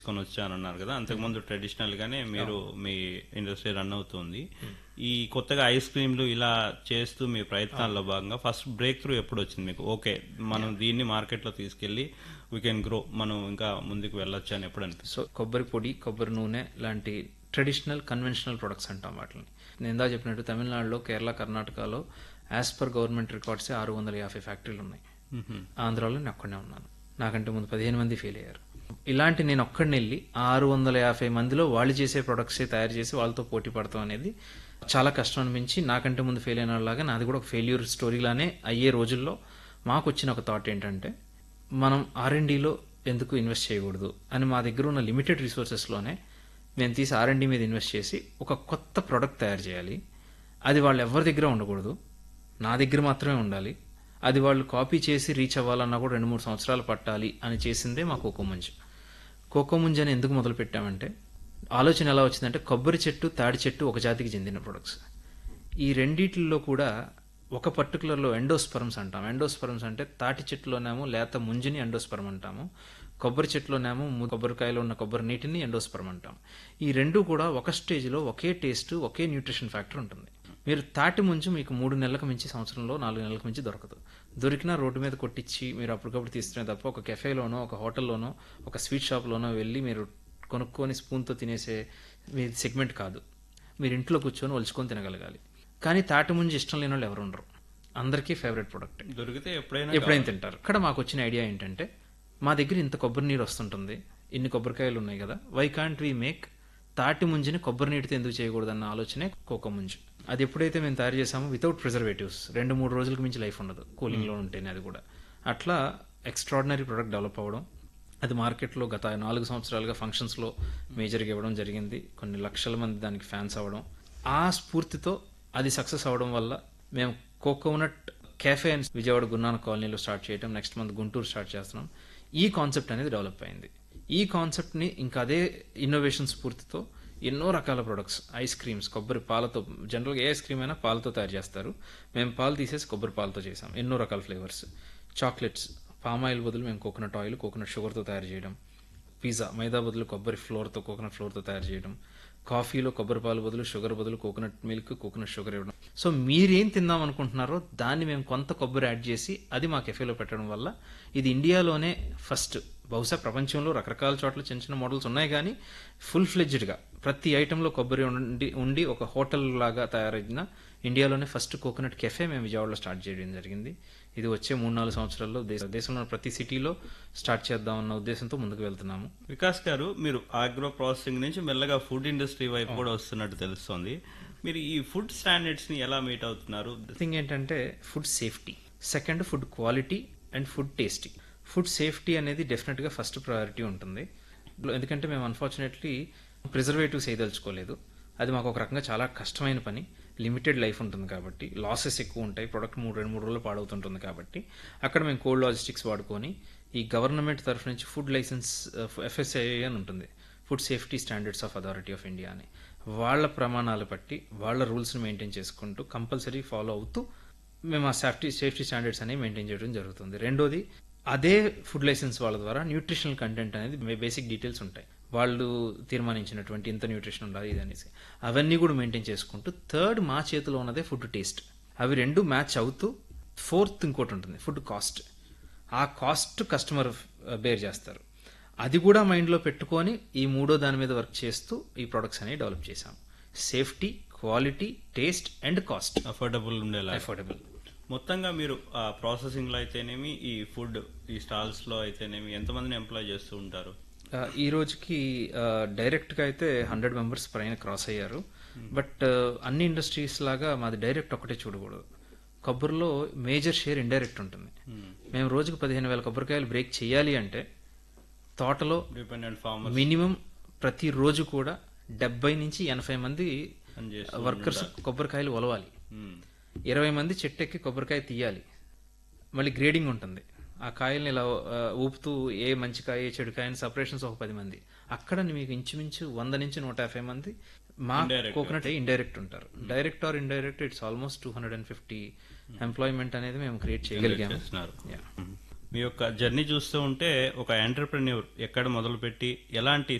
కొని వచ్చానన్నారు కదా అంతకుముందు ట్రెడిషనల్ గానే మీరు మీ ఇండస్ట్రీ రన్ అవుతుంది ఈ కొత్తగా ఐస్ క్రీమ్లు ఇలా చేస్తూ మీ ప్రయత్నాల్లో భాగంగా ఫస్ట్ బ్రేక్ త్రూ ఎప్పుడు వచ్చింది మీకు ఓకే మనం దీన్ని మార్కెట్ లో తీసుకెళ్లి వీ కెన్ గ్రో మనం ఇంకా ముందుకు వెళ్ళొచ్చు అని ఎప్పుడు అనిపిస్తుంది సో కొబ్బరి పొడి కొబ్బరి నూనె లాంటి ట్రెడిషనల్ కన్వెన్షనల్ ప్రొడక్ట్స్ అంటాం వాటిని నేను ఇందా చెప్పినట్టు తమిళనాడులో కేరళ కర్ణాటకలో యాజ్ పర్ గవర్నమెంట్ రికార్డ్స్ ఆరు వందల యాభై ఫ్యాక్టరీలు ఉన్నాయి ఆంధ్రాలో నేను ఒక్కడనే ఉన్నాను నాకంటే ముందు పదిహేను మంది ఫెయిల్ అయ్యారు ఇలాంటి నేను ఒక్కడిని వెళ్ళి ఆరు వందల యాభై మందిలో వాళ్ళు చేసే ప్రొడక్ట్సే తయారు చేసి వాళ్ళతో పోటీ పడతాం అనేది చాలా కష్టం అనిపించి నాకంటే ముందు ఫెయిల్ అయిన వాళ్ళలాగా నాది కూడా ఒక ఫెయిల్యూర్ స్టోరీలానే అయ్యే రోజుల్లో మాకు వచ్చిన ఒక థాట్ ఏంటంటే మనం ఆర్ఎండీలో ఎందుకు ఇన్వెస్ట్ చేయకూడదు అని మా దగ్గర ఉన్న లిమిటెడ్ రిసోర్సెస్లోనే మేము తీసి ఆర్ఎండీ మీద ఇన్వెస్ట్ చేసి ఒక కొత్త ప్రోడక్ట్ తయారు చేయాలి అది వాళ్ళు ఎవరి దగ్గర ఉండకూడదు నా దగ్గర మాత్రమే ఉండాలి అది వాళ్ళు కాపీ చేసి రీచ్ అవ్వాలన్నా కూడా రెండు మూడు సంవత్సరాలు పట్టాలి అని చేసిందే మా కోకో ముంజు కోకో ముంజు అని ఎందుకు మొదలు పెట్టామంటే ఆలోచన ఎలా వచ్చిందంటే కొబ్బరి చెట్టు తాడి చెట్టు ఒక జాతికి చెందిన ప్రొడక్ట్స్ ఈ రెండిట్లో కూడా ఒక పర్టికులర్లో ఎండోస్పర్మ్స్ అంటాం ఎండోస్పర్మ్స్ అంటే తాటి చెట్టులోనేమో లేత ముంజిని ఎండోస్పర్మ్ అంటాము కొబ్బరి చెట్టులోనేమో ము- కొబ్బరికాయలో ఉన్న కొబ్బరి నీటిని ఎండోస్పర్మ్ అంటాం ఈ రెండు కూడా ఒక స్టేజ్లో ఒకే టేస్ట్ ఒకే న్యూట్రిషన్ ఫ్యాక్టర్ ఉంటుంది మీరు తాటి ముంజు మీకు మూడు నెలలకు మించి సంవత్సరంలో నాలుగు నెలలకు మించి దొరకదు దొరికినా రోడ్డు మీద కొట్టించి మీరు అప్పటికప్పుడు తీస్తున్న తప్ప ఒక కెఫేలోనో ఒక హోటల్లోనో ఒక స్వీట్ షాప్లోనో వెళ్ళి మీరు కొనుక్కొని స్పూన్తో తినేసే మీ సెగ్మెంట్ కాదు మీరు ఇంట్లో కూర్చొని ఒలుచుకొని తినగలగాలి కానీ తాటి ముంజు ఇష్టం లేని వాళ్ళు ఎవరు ఉండరు అందరికీ ఫేవరెట్ ప్రొడక్ట్ దొరికితే ఎప్పుడైనా ఎప్పుడైనా తింటారు ఇక్కడ మాకు వచ్చిన ఐడియా ఏంటంటే మా దగ్గర ఇంత కొబ్బరి నీరు వస్తుంటుంది ఇన్ని కొబ్బరికాయలు ఉన్నాయి కదా వై కాంట్ వి మేక్ తాటి ముంజిని కొబ్బరి నీటితో ఎందుకు చేయకూడదన్న ఆలోచనే కోకో ముంజు అది ఎప్పుడైతే మేము తయారు చేసామో వితౌట్ ప్రిజర్వేటివ్స్ రెండు మూడు రోజులకు మించి లైఫ్ ఉండదు కూలింగ్ లో ఉంటేనే అది కూడా అట్లా ఎక్స్ట్రాడినరీ ప్రొడక్ట్ డెవలప్ అవ్వడం అది మార్కెట్లో గత నాలుగు సంవత్సరాలుగా ఫంక్షన్స్లో మేజర్గా ఇవ్వడం జరిగింది కొన్ని లక్షల మంది దానికి ఫ్యాన్స్ అవ్వడం ఆ స్ఫూర్తితో అది సక్సెస్ అవ్వడం వల్ల మేము coconut cafe and Vijayawada Gunnana కాలనీలో స్టార్ట్ చేయడం నెక్స్ట్ మంత్ గుంటూరు స్టార్ట్ చేస్తున్నాం ఈ కాన్సెప్ట్ అనేది డెవలప్ అయింది ఈ కాన్సెప్ట్ని ఇంకా అదే ఇన్నోవేషన్ స్ఫూర్తితో ఎన్నో రకాల ప్రొడక్ట్స్ ఐస్ క్రీమ్స్ కొబ్బరి పాలతో జనరల్గా ఏ ఐస్ క్రీమ్ అయినా పాలతో తయారు చేస్తారు మేము పాలు తీసేసి కొబ్బరి పాలతో చేసాం ఎన్నో రకాల ఫ్లేవర్స్ చాక్లెట్స్ పామ్ ఆయిల్ బదులు మేము కోకోనట్ ఆయిల్ కోకోనట్ షుగర్తో తయారు చేయడం పిజ్జా మైదా బదులు కొబ్బరి ఫ్లోర్తో కోకోనట్ ఫ్లోర్తో తయారు చేయడం కాఫీలో కొబ్బరి పాలు బదులు షుగర్ బదులు కోకోనట్ మిల్క్ కోకోనట్ షుగర్ ఇవ్వడం సో మీరేం తిందాం అనుకుంటున్నారో దాన్ని మేము కొంత కొబ్బరి యాడ్ చేసి అది మా కెఫేలో పెట్టడం వల్ల ఇది ఇండియాలోనే ఫస్ట్ బహుశా ప్రపంచంలో రకరకాల చోట్ల చిన్న చిన్న మోడల్స్ ఉన్నాయి కానీ ఫుల్ ఫ్లెడ్జ్డ్గా ప్రతి ఐటెంలో కొబ్బరి ఉండి ఉండి ఒక హోటల్ లాగా తయారైన ఇండియాలోనే ఫస్ట్ కోకోనట్ కెఫే మేము విజయవాడలో స్టార్ట్ చేయడం జరిగింది ఇది వచ్చే మూడు నాలుగు సంవత్సరాల్లో దేశ దేశంలో ప్రతి సిటీలో స్టార్ట్ చేద్దామన్న ఉద్దేశంతో ముందుకు వెళ్తున్నాము వికాస్ గారు మీరు ఆగ్రో ప్రాసెసింగ్ నుంచి మెల్లగా ఫుడ్ ఇండస్ట్రీ వైపు కూడా వస్తున్నట్టు తెలుస్తోంది మీరు ఈ ఫుడ్ స్టాండర్డ్స్ ని ఎలా మీట్ అవుతున్నారు థింగ్ ఏంటంటే food safety second food quality and food tasty food safety అనేది డెఫినెట్గా ఫస్ట్ ప్రయారిటీ ఉంటుంది ఎందుకంటే మేము అన్ఫార్చునేట్లీ ప్రిజర్వేటివ్స్ వేయదలుచుకోలేదు అది మాకు ఒక రకంగా చాలా కష్టమైన పని లిమిటెడ్ లైఫ్ ఉంటుంది కాబట్టి లాసెస్ ఎక్కువ ఉంటాయి ప్రొడక్ట్ మూడు రెండు మూడు రోజులు పాడవుతుంటుంది కాబట్టి అక్కడ మేము కోల్డ్ లాజిస్టిక్స్ వాడుకొని ఈ గవర్నమెంట్ తరఫు నుంచి ఫుడ్ లైసెన్స్ ఎఫ్ఎస్ఐ అని ఉంటుంది food safety standards of authority of India అని వాళ్ళ ప్రమాణాలు బట్టి వాళ్ళ రూల్స్ని మెయింటైన్ చేసుకుంటూ కంపల్సరీ ఫాలో అవుతూ మేము ఆ సేఫ్టీ సేఫ్టీ స్టాండర్డ్స్ అనేవి మెయింటైన్ చేయడం జరుగుతుంది రెండోది అదే ఫుడ్ లైసెన్స్ వాళ్ళ ద్వారా న్యూట్రిషనల్ కంటెంట్ అనేది బేసిక్ డీటెయిల్స్ ఉంటాయి వాళ్ళు తీర్మానించినటువంటి ఇంత న్యూట్రిషన్ ఉండాలి ఇది అనేసి అవన్నీ కూడా మెయింటైన్ చేసుకుంటూ థర్డ్ మా చేతిలో ఉన్నదే ఫుడ్ టేస్ట్ అవి రెండు మ్యాచ్ అవుతూ ఫోర్త్ ఇంకోటి ఉంటుంది ఫుడ్ కాస్ట్ ఆ కాస్ట్ కస్టమర్ బేర్ చేస్తారు అది కూడా మైండ్లో పెట్టుకొని ఈ మూడో దాని మీద వర్క్ చేస్తూ ఈ ప్రొడక్ట్స్ అనేవి డెవలప్ చేశాం safety quality taste and cost affordable ఉండేలా అఫోర్డబుల్ మొత్తంగా మీరు ఆ ప్రాసెసింగ్ లో అయితేనేమి ఈ ఫుడ్ ఈ స్టాల్స్ లో అయితేనేమి ఎంతమందిని ఎంప్లాయ్ చేస్తూ ఉంటారు ఈ రోజుకి డైరెక్ట్ గా అయితే హండ్రెడ్ మెంబర్స్ పైన క్రాస్ అయ్యారు బట్ అన్ని ఇండస్ట్రీస్ లాగా మాది డైరెక్ట్ ఒకటే చూడకూడదు కొబ్బరిలో మేజర్ షేర్ ఇండైరెక్ట్ ఉంటుంది మేము రోజుకు పదిహేను వేల కొబ్బరికాయలు బ్రేక్ చేయాలి అంటే తోటలో డిపెండెంట్ ఫార్మర్ మినిమం ప్రతి రోజు కూడా డెబ్బై నుంచి ఎనభై మంది అని చేస్తూ వర్కర్స్ కొబ్బరికాయలు ఒలవాలి ఇరవై మంది చెట్టు ఎక్కి కొబ్బరికాయ తీయాలి మళ్ళీ గ్రేడింగ్ ఉంటుంది ఆ కాయల్ని ఇలా ఆ, ఊపుతూ ఏ మంచి కాయ ఏ చెడు కాయ అని సపరేషన్స్ ఒక పది మంది అక్కడ మీకు ఇంచుమించు వంద నుంచి నూట యాభై మంది మా Indirect. కోకోనట్ ఇండైరెక్ట్ ఉంటారు direct or indirect it's almost two hundred and fifty employment అనేది మేము క్రియేట్ చేయగలిగాము చేస్తున్నారు Yeah. మ్మ్. మీ యొక్క జర్నీ చూస్తూ ఉంటే ఒక ఎంటర్ప్రెన్యూర్ ఎక్కడ మొదలుపెట్టి ఎలాంటి